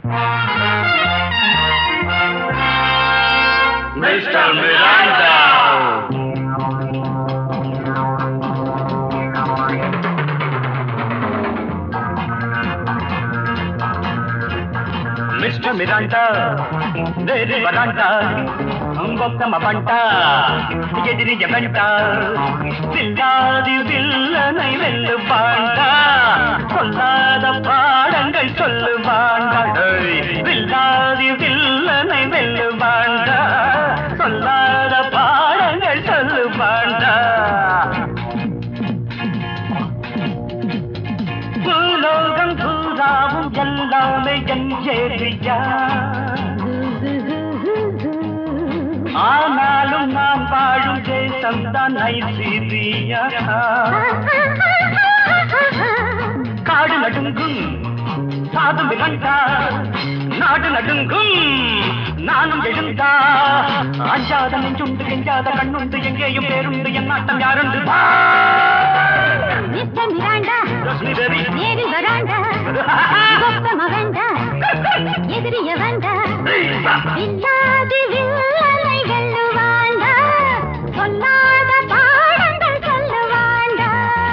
Mr. Miranda. Mister మిరాంటా వేరే వరాంటా ఒక్కమ పంట ఎదిరి వెంట வில்லாதி வில்லனை வெல்லுவாண்டா சொல்லாத பாடங்கள் சொல்லுவாண்டா ஏய், வில்லாதி வில்லனை வெல்லுவாண்டா சொல்லாத பாடங்கள் சொல்லுவாண்டா பூலோகம் பூராவும் எல்லாமே என் ஏரியா ஆனாலும் நான் வாழும் தேசம் தான் நைசீரியா காடு நடுங்கும் சாது மிகண்டா நாடு நடுங்கும் நானும் எழுந்தா அஞ்சாத நெஞ்சுண்டு கெஞ்சாத கண்ணுண்டு எங்கேயும் பேருண்டு என் நாட்டம் யாருண்டு வா! மிஸ்டர் மிராண்டா ரோஷினி தேவி நேரில் வராண்டா ஒப்பம வேண்டா எதிரிய வேண்டா இல்லாது வில்லலை வெல்லுவாண்டா சொல்லாத பாடங்கள் சொல்லுவாண்டா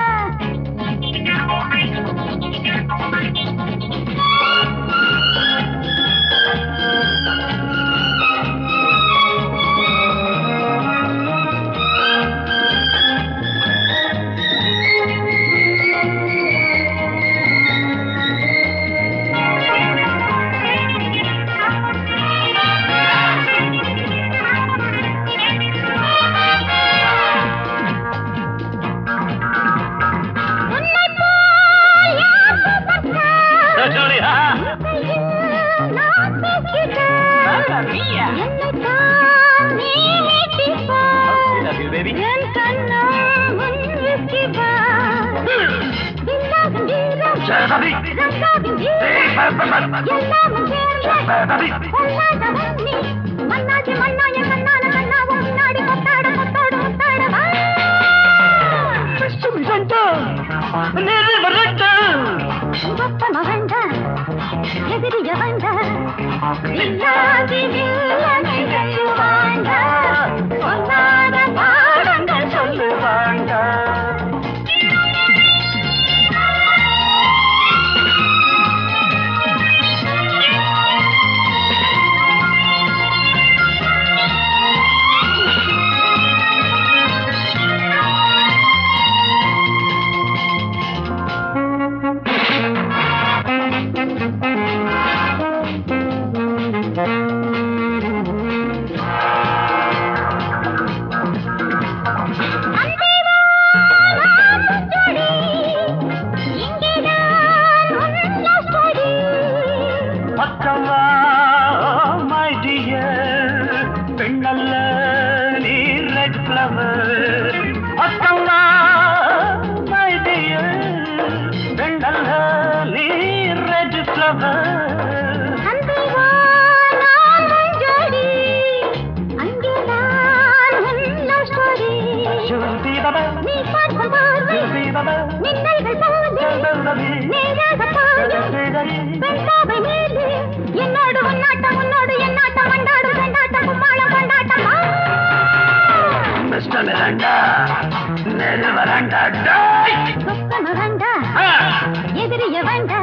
உன்னை போல் யார் சுமந்தா? ரோஷினி, ஆ. நான் பேசிட்டேன். நீயா? என்னைத்தான் நீ மீட்டிப்பார். Love you, baby. என் கண்ணம் உன் whiskey bar. வில்லாகும் வீரம், சரி. ரங்காவின் வீரம், எல்லாமும் சேர்ந்த கொல்லாதவன் நீ. மன்னாதி மன்னாய கண்ணான கண்ணாவும் முன்னாடி கொத்தாட கொத்தாட கொத்தாட வா. மிஸ்டர் மிராண்டா நேரில் வரட்டா ஒப்பம வேண்டா, எதிரிய வேண்டா, இல்லாதி வில்லனை வெல்லுவாண்டா. சொல்லாத பாடங்கள் சொல்லுவாண்டா பக்கவா மை டியர் பெண்ணல்ல நீ ரெட் ஃப்ளவர் பக்கவா மை டியர் பெண்ணல்ல நீ ரெட் ஃப்ளவர் நீ பார்க்கும் பார்வை மின்னல்கள் போல நேராக பாயும் வெண்பாவை மேலே என்னோடு உன்னாட்டம் உன்னோடு என்னாட்டம் கொண்டாடும் கொண்டாட்டம் கும்மாளம் கொண்டாட்டம் வா. மிஸ்டர் மிராண்டா நேரில் வரண்டா டாய் சொப்பன வேண்டா எதிரிய வேண்டா